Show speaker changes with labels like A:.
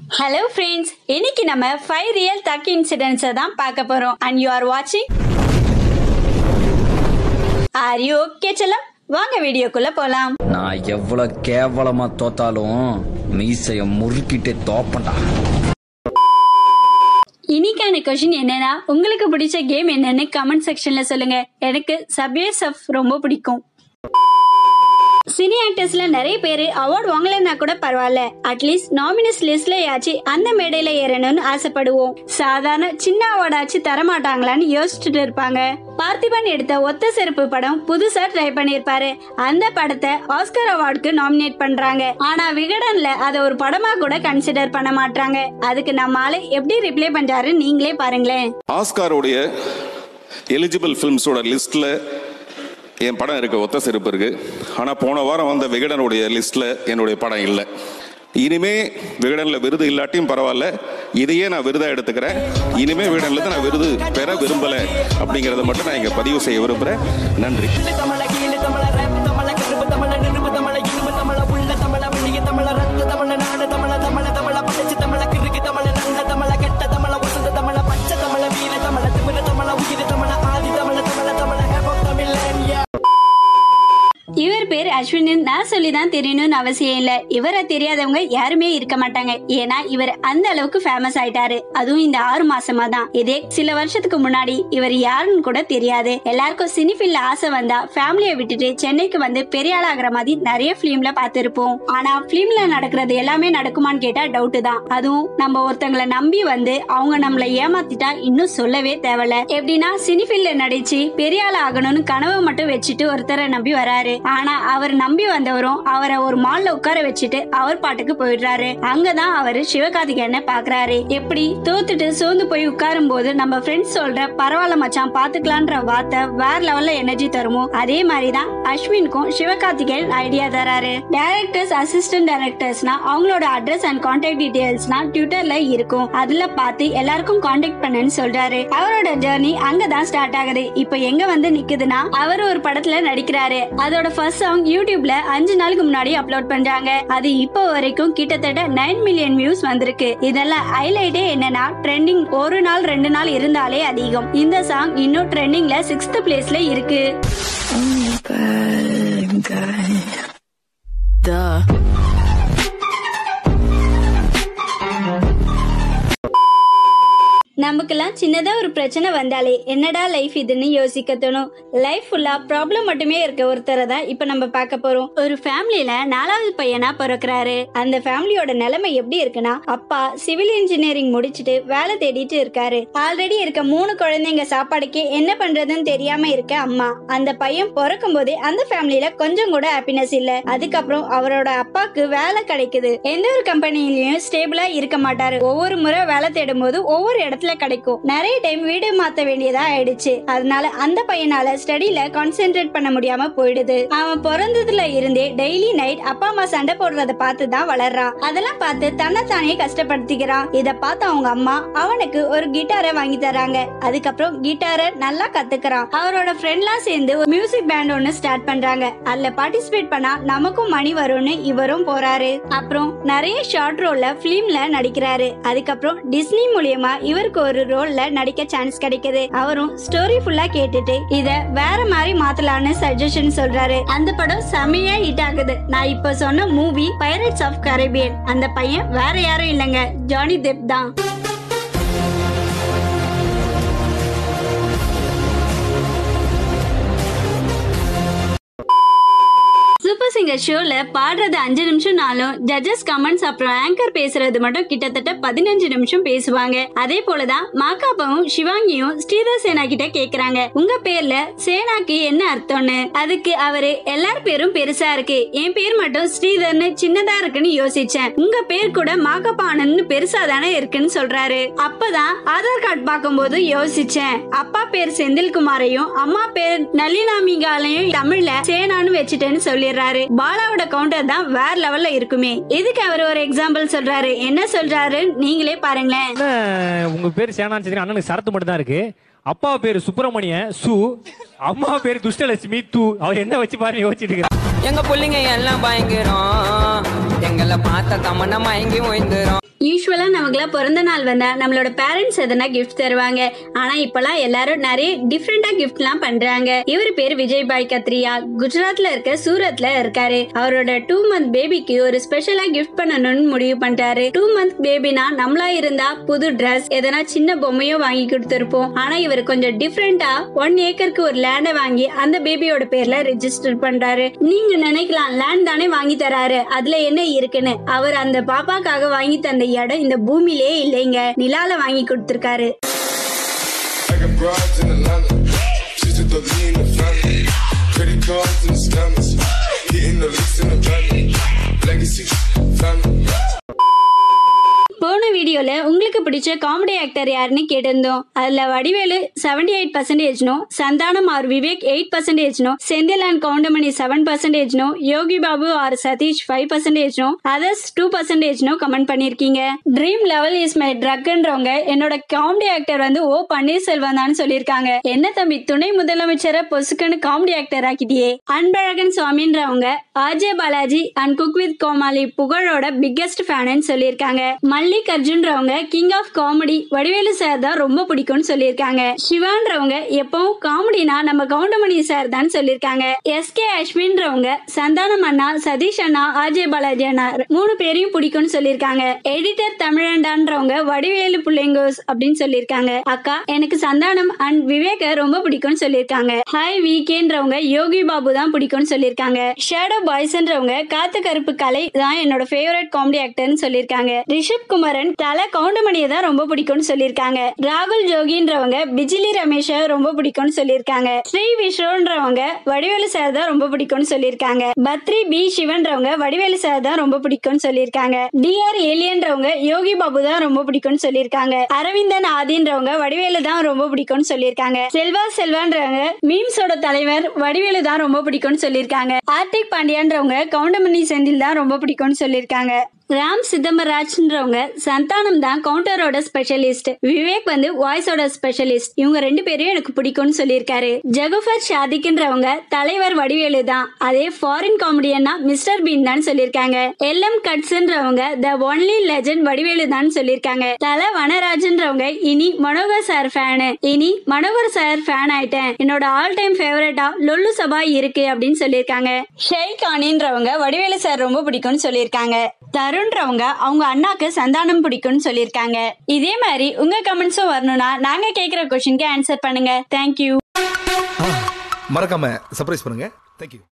A: Hello friends இன்னைக்கு நம்ம five real தக் இன்சிடென்ட்ஸை தான் பார்க்க போறோம் அண்ட் யூ ஆர் வாட்சிங் ஆர் யூ ஓகே செல்லம் வாங்க வீடியோக்குள்ள போலாம்
B: நான் எவ்வளவு கேவலமா தோத்தாலும் மீசைய முறுக்கிட்டே தோப்பண்டா
A: இன்னைக்கான கொஷின் என்னன்னா உங்களுக்கு பிடிச்ச கேம் என்னன்னு கமெண்ட் செக்ஷன்ல சொல்லுங்க எனக்கு சப்வே சஃப் ரொம்ப பிடிக்கும் சினி ஆக்டர்ஸ்ல நிறைய பேர் அவார்ட் வாங்கலைன்னா கூட பரவாயில்ல அட்லீஸ்ட் நாமினஸ் லிஸ்ட்ல யாச்சு அந்த மேடையில ஏறணும்னு ஆசைப்படுவோம் சாதாரண சின்ன அவார்டாச்சு தரமாட்டாங்களான்னு யோசிச்சுட்டு இருப்பாங்க பார்த்திபன் எடுத்த ஒத்த செருப்பு படம் புதுசா ட்ரை பண்ணிருப்பாரு அந்த படத்தை ஆஸ்கர் அவார்டுக்கு நாமினேட் பண்றாங்க ஆனா விகடன்ல அதை ஒரு படமா கூட கன்சிடர் பண்ண மாட்டாங்க அதுக்கு நம்ம ஆளு எப்படி ரிப்ளை பண்றாரு நீங்களே பாருங்களேன்
C: ஆஸ்காரோடைய எலிஜிபிள் ஃபிலிம்ஸோட லிஸ்ட்ல என் படம் இருக்கு ஒத்த செருப்பு இருக்கு ஆனா போன வாரம் வந்த விகடனுடைய லிஸ்ட்ல என்னுடைய படம் இல்லை இனிமே விகடன்ல விருது இல்லாட்டியும் பரவாயில்ல இதையே நான் விருதா எடுத்துக்கிறேன் இனிமே விகடன்ல தான் நான் விருது பெற விரும்பல அப்படிங்கறத மட்டும் நான் இங்க பதிவு செய்ய விரும்புறேன் நன்றி
D: தமிழ கீழ தமிழ ரேப் தமிழ கருப்பு தமிழ நெருப்பு தமிழ இரும்பு தமிழ உள்ள தமிழ வள்ளிய தமிழ ரத்த தமிழ நாடு தமிழ தமிழ தமிழ படைச்சு தமிழ கிறுக்கு தமிழ நல்ல தமிழ கெட்ட தமிழ வசந்த தமிழ பச்சை தமிழ வீர தமிழ திமிர தமிழ உயிர் தமிழ ஆதி தமிழ தமிழ தமிழ ஹேப் தமிழ்
A: இவர் பேர் அஸ்வின் நான் சொல்லி தான் தெரியணும்னு அவசியம் இல்ல இவரை தெரியாதவங்க யாருமே இருக்க மாட்டாங்க ஏன்னா இவர் அந்த அளவுக்கு ஃபேமஸ் ஆயிட்டாரு அதுவும் இந்த ஆறு மாசமா தான் இதே சில வருஷத்துக்கு முன்னாடி இவர் யாருன்னு கூட தெரியாது எல்லாருக்கும் சினிஃபில்ல ஆசை வந்தா ஃபேமிலியை விட்டுட்டு சென்னைக்கு வந்து பெரிய ஆளாகிற மாதிரி நிறைய பிலிம்ல பார்த்திருப்போம் ஆனா பிலிம்ல நடக்கிறது எல்லாமே நடக்குமான்னு கேட்டா டவுட் தான் அதுவும் நம்ம ஒருத்தங்களை நம்பி வந்து அவங்க நம்மள ஏமாத்திட்டா இன்னும் சொல்லவே தேவையில்ல எப்படின்னா சினிஃபில்ல நடிச்சு பெரிய ஆள் ஆகணும்னு கனவை மட்டும் வச்சுட்டு ஒருத்தரை நம்பி வராரு ஆனா அவர் நம்பி வந்தவரும் அவரை ஒரு மால்ல உட்கார வச்சுட்டு அவர் பாட்டுக்கு போயிடுறாரு அங்கதான் அவரு சிவகார்த்திகேயனை பாக்குறாரு எப்படி தோத்துட்டு சோர்ந்து போய் உட்காரும் போது நம்ம ஃப்ரெண்ட்ஸ் சொல்ற பரவாயில்ல மச்சான் பாத்துக்கலான்ற வார்த்தை வேற லெவல்ல எனர்ஜி தருமோ அதே மாதிரிதான் அஸ்வினுக்கும் சிவகார்த்திகேயன் ஐடியா தராரு டைரக்டர்ஸ் அசிஸ்டன்ட் டைரக்டர்ஸ்னா அவங்களோட அட்ரஸ் அண்ட் கான்டாக்ட் டீடைல்ஸ்னா ட்விட்டர்ல இருக்கும் அதுல பார்த்து எல்லாருக்கும் கான்டாக்ட் பண்ணுன்னு சொல்றாரு அவரோட ஜர்னி அங்கதான் ஸ்டார்ட் ஆகுது இப்போ எங்க வந்து நிக்குதுன்னா அவர் ஒரு படத்துல நடிக்கிறாரு அதோட ஃபர்ஸ்ட் சாங் யூடியூப்ல அஞ்சு நாளுக்கு முன்னாடி அப்லோட் பண்றாங்க அது இப்போ வரைக்கும் கிட்டத்தட்ட நைன் மில்லியன் வியூஸ் வந்திருக்கு இதெல்லாம் ஹைலைட்டே என்னன்னா ட்ரெண்டிங் ஒரு நாள் ரெண்டு நாள் இருந்தாலே அதிகம் இந்த சாங் இன்னும் ட்ரெண்டிங்ல சிக்ஸ்த் பிளேஸ்ல இருக்கு நமக்கெல்லாம் சின்னதா ஒரு பிரச்சனை வந்தாலே என்னடா லைஃப் இதுன்னு யோசிக்க தோணும் லைஃப் ஃபுல்லா ப்ராப்ளம் மட்டுமே இருக்க ஒருத்தரை தான் இப்ப நம்ம பார்க்க போறோம் ஒரு ஃபேமிலியில நாலாவது பையனா பிறக்கிறாரு அந்த ஃபேமிலியோட நிலைமை எப்படி இருக்குன்னா அப்பா சிவில் இன்ஜினியரிங் முடிச்சுட்டு வேலை தேடிட்டு இருக்காரு ஆல்ரெடி இருக்க மூணு குழந்தைங்க சாப்பாடுக்கே என்ன பண்றதுன்னு தெரியாம இருக்க அம்மா அந்த பையன் பிறக்கும் போதே அந்த ஃபேமிலியில கொஞ்சம் கூட ஹாப்பினஸ் இல்ல அதுக்கப்புறம் அவரோட அப்பாக்கு வேலை கிடைக்குது எந்த ஒரு கம்பெனிலயும் ஸ்டேபிளா இருக்க மாட்டாரு ஒவ்வொரு முறை வேலை தேடும் போது ஒவ்வொரு இடத்துல கிடைக்கும் நிறைய டைம் வீடு மாத்த வேண்டியதா ஆயிடுச்சு அதனால அந்த பையனால ஸ்டடியில கான்சென்ட்ரேட் பண்ண முடியாம போயிடுது அவன் பிறந்ததுல இருந்தே டெய்லி நைட் அப்பா அம்மா சண்டை போடுறத பார்த்து தான் வளர்றான் அதெல்லாம் பார்த்து தன்னைத்தானே கஷ்டப்படுத்திக்கிறான் இத பார்த்து அவங்க அம்மா அவனுக்கு ஒரு கிட்டாரை வாங்கி தராங்க அதுக்கப்புறம் கிட்டாரை நல்லா கத்துக்கிறான் அவரோட ஃப்ரெண்ட்லாம் சேர்ந்து ஒரு மியூசிக் பேண்ட் ஒன்னு ஸ்டார்ட் பண்றாங்க அதுல பார்ட்டிசிபேட் பண்ணா நமக்கும் மணி வரும்னு இவரும் போறாரு அப்புறம் நிறைய ஷார்ட் ரோல்ல பிலிம்ல நடிக்கிறாரு அதுக்கப்புறம் டிஸ்னி மூலியமா இவருக்கு ஒரு ரோல்ல நடிக்க சான்ஸ் கிடைக்குது அவரும் ஸ்டோரி ஃபுல்லா கேட்டுட்டு இத வேற மாதிரி மாத்தலாம்னு சஜஷன் சொல்றாரு அந்த படம் செமையா ஹிட் ஆகுது நான் இப்ப சொன்ன மூவி பைரட்ஸ் ஆஃப் கரேபியன் அந்த பையன் வேற யாரும் இல்லைங்க ஜானி தெப் தான் சூப்பர் சிங்கர் ஷோல பாடுறது அஞ்சு நிமிஷம்னாலும் ஜட்ஜஸ் கமெண்ட்ஸ் அப்புறம் ஆங்கர் பேசுறது மட்டும் கிட்டத்தட்ட பதினஞ்சு நிமிஷம் பேசுவாங்க அதே போலதான் மாக்காப்பாவும் சிவாங்கியும் ஸ்ரீதர் சேனா கிட்ட கேக்குறாங்க உங்க பேர்ல சேனாக்கு என்ன அர்த்தம்னு அதுக்கு அவரு எல்லார் பேரும் பெருசா இருக்கு என் பேர் மட்டும் ஸ்ரீதர்னு சின்னதா இருக்குன்னு யோசிச்சேன் உங்க பேர் கூட மாக்கப்பா ஆனந்த்னு பெருசா தானே இருக்குன்னு சொல்றாரு அப்பதான் ஆதார் கார்டு பார்க்கும்போது யோசிச்சேன் அப்பா பேர் செந்தில்குமாரையும் அம்மா பேர் நளினாமிகாலையும் தமிழ்ல சேனான்னு வச்சுட்டேன்னு சொல்லிடுறாரு பாலாவோட கவுண்டர் தான் வேற லெவல்ல இருக்குமே இதுக்கு அவர் ஒரு எக்ஸாம்பிள் சொல்றாரு என்ன சொல்றாரு நீங்களே பாருங்களேன்
E: அண்ணன், உங்க பேர் சேனான்னு சொல்லி அண்ணனுக்கு சரத்து மட்டும் தான் இருக்கு அப்பா பேரு சுப்பிரமணியன் சு அம்மா பேரு துஷ்டலட்சுமி தூ அவர் என்ன வச்சு பாருங்க யோசிச்சுட்டு இருக்காரு
D: எங்க புள்ளைங்க எல்லாம் பயங்கரம் எங்க
F: அவளை பார்த்த தமன்னா மயங்கி ஓய்ந்துரும்
A: யூஸ்வலா நமக்குலாம் பிறந்த நாள் வந்தா நம்மளோட பேரண்ட்ஸ் எதனா கிஃப்ட் தருவாங்க ஆனா இப்பெல்லாம் எல்லாரும் நிறைய டிஃப்ரெண்டா கிஃப்ட்லாம் பண்றாங்க இவர் பேர் விஜய் பாய் கத்ரியா குஜராத்ல இருக்க சூரத்ல இருக்காரு அவரோட டூ மந்த் பேபிக்கு ஒரு ஸ்பெஷலா கிஃப்ட் பண்ணணும்னு முடிவு பண்ணிட்டாரு டூ மந்த் பேபினா நம்மளா இருந்தா புது Dress எதனா சின்ன பொம்மையோ வாங்கி கொடுத்திருப்போம் ஆனா இவர் கொஞ்சம் டிஃப்ரெண்டா ஒன் ஏக்கருக்கு ஒரு லேண்டை வாங்கி அந்த பேபியோட பேர்ல ரெஜிஸ்டர் பண்றாரு நீங்க நினைக்கலாம் லேண்ட் தானே வாங்கி தராரு அதுல என்ன இருக்குன்னு அவர் அந்த பாப்பாக்காக வாங்கி தந்த இடம் இந்த பூமியிலே இல்லைங்க நிலால வாங்கி கொடுத்திருக்காரு
G: I got broads in Atlanta. She's just the lean in the family. Credit cards and the scammers. Hitting the licks in the van. Legacy, family.
A: போன வீடியோல உங்களுக்கு பிடிச்ச காமெடி ஆக்டர் யாருன்னு கேட்டிருந்தோம் அதுல வடிவேலு செவன்டி எயிட் பர்சன்டேஜ்னும் சந்தானம் ஆர் விவேக் எயிட் பர்சன்டேஜ்னும் Senthil and Goundamani seven பர்சன்டேஜ்னும் யோகி பாபு ஆர் சதீஷ் ஃபைவ் பர்சன்டேஜ்னும் அதர்ஸ் டூ பர்சன்டேஜ்னும் கமெண்ட் பண்ணிருக்கீங்க ட்ரீம் லெவல் இஸ் மை ட்ரக்ன்றவங்க என்னோட காமெடி ஆக்டர் வந்து ஓ பன்னீர்செல்வம் தான் சொல்லியிருக்காங்க என்ன தம்பி துணை முதலமைச்சரை பொசுக்குன்னு காமெடி ஆக்டர் ஆக்கிட்டியே அன்பழகன் சுவாமின்றவங்க RJ Balaji and cook with Comali புகழோட பிக்கெஸ்ட் ஃபேனுன்னு சொல்லியிருக்காங்க மல்லிக் அர்ஜுன்றவங்க king of comedy Vadivelu sir தான் ரொம்ப பிடிக்கும்னு சொல்லியிருக்காங்க சிவான்றவங்க எப்பவும் காமெடினா நம்ம கவுண்டமணி சார் தான் சொல்லியிருக்காங்க எஸ்கே அஸ்வின்றவங்க சந்தானம் அண்ணா சதீஷ் அண்ணா ஆர்ஜே பாலாஜி அண்ணா மூணு பேரையும் பிடிக்கும்னு சொல்லியிருக்காங்க எடிட்டர் தமிழண்டான்றவங்க வடிவேலு புள்ளைங்கோஸ் அப்படின்னு சொல்லியிருக்காங்க அக்கா எனக்கு சந்தானம் அண்ட் விவேக ரொம்ப பிடிக்கும்னு சொல்லியிருக்காங்க ஹாய் வீக்கேன்றவங்க யோகி பாபு தான் பிடிக்கும்னு சொல்லியிருக்காங்க ஷேடோ பாய்ஸ்ன்றவங்க காத்து கருப்பு கலை தான் என்னோட ஃபேவரட் காமெடி ஆக்டர்னு சொல்லியிருக்காங்க ரிஷப் குமரன் தலை கவுண்டமணியை தான் ரொம்ப பிடிக்கும்னு சொல்லியிருக்காங்க ராகுல் ஜோகின்றவங்க பிஜிலி ரமேஷ ரொம்ப பிடிக்கும்னு சொல்லியிருக்காங்க ஸ்ரீ விஸ்ரோன்றவங்க வடிவேலு சார் தான் ரொம்ப பிடிக்கும்னு சொல்லியிருக்காங்க பத்ரி பி சிவன்றவங்க வடிவேலு சார் தான் ரொம்ப பிடிக்கும்னு சொல்லியிருக்காங்க டிஆர் ஏலியன்றவங்க யோகி பாபு தான் ரொம்ப பிடிக்கும்னு சொல்லியிருக்காங்க அரவிந்தன் ஆதின்றவங்க வடிவேலு தான் ரொம்ப பிடிக்கும்னு சொல்லியிருக்காங்க செல்வா செல்வான்றவங்க மீம்ஸோட தலைவர் வடிவேலு தான் ரொம்ப பிடிக்கும்னு சொல்லியிருக்காங்க ஆர்டிக் பாண்டியான்றவங்க கவுண்டமணி செந்தில் தான் ரொம்ப பிடிக்கும்னு சொல்லியிருக்காங்க ராம் சிதம்பராஜ்ன்றவங்க சந்தானம் தான் கவுண்டரோட ஸ்பெஷலிஸ்ட் விவேக் வந்து வாய்ஸோட ஸ்பெஷலிஸ்ட் இவங்க ரெண்டு பேரையும் எனக்கு பிடிக்கும்னு சொல்லியிருக்காரு ஜகுஃபர் ஷாதிக்ன்றவங்க தலைவர் வடிவேலு தான் அதே ஃபாரின் காமெடியன்னா மிஸ்டர் பீன் தான் சொல்லியிருக்காங்க எல் எம் கட்ஸ்ன்றவங்க த ஒன்லி லெஜண்ட் வடிவேலு தான் சொல்லியிருக்காங்க தல வனராஜன்றவங்க இனி மனோகர் சார் ஃபேனு இனி மனோகர் சார் ஃபேன் ஆயிட்டேன் என்னோட ஆல் டைம் ஃபேவரட்டா லொல்லு சபா இருக்கு அப்படின்னு சொல்லியிருக்காங்க ஷெய்க் அனின்றவங்க வடிவேலு சார் ரொம்ப பிடிக்கும்னு சொல்லியிருக்காங்க தருண்றவங்க அவங்க அண்ணாக்கு சந்தானம் பிடிக்கும்னு சொல்லியிருக்காங்க இதே மாதிரி உங்க கமெண்ட்ஸும் வரணும்னா நாங்க கேக்குற கொஸ்டினுக்கு ஆன்சர் பண்ணுங்க தேங்க்யூ
H: மறக்காம சர்ப்ரைஸ் பண்ணுங்க தேங்க்யூ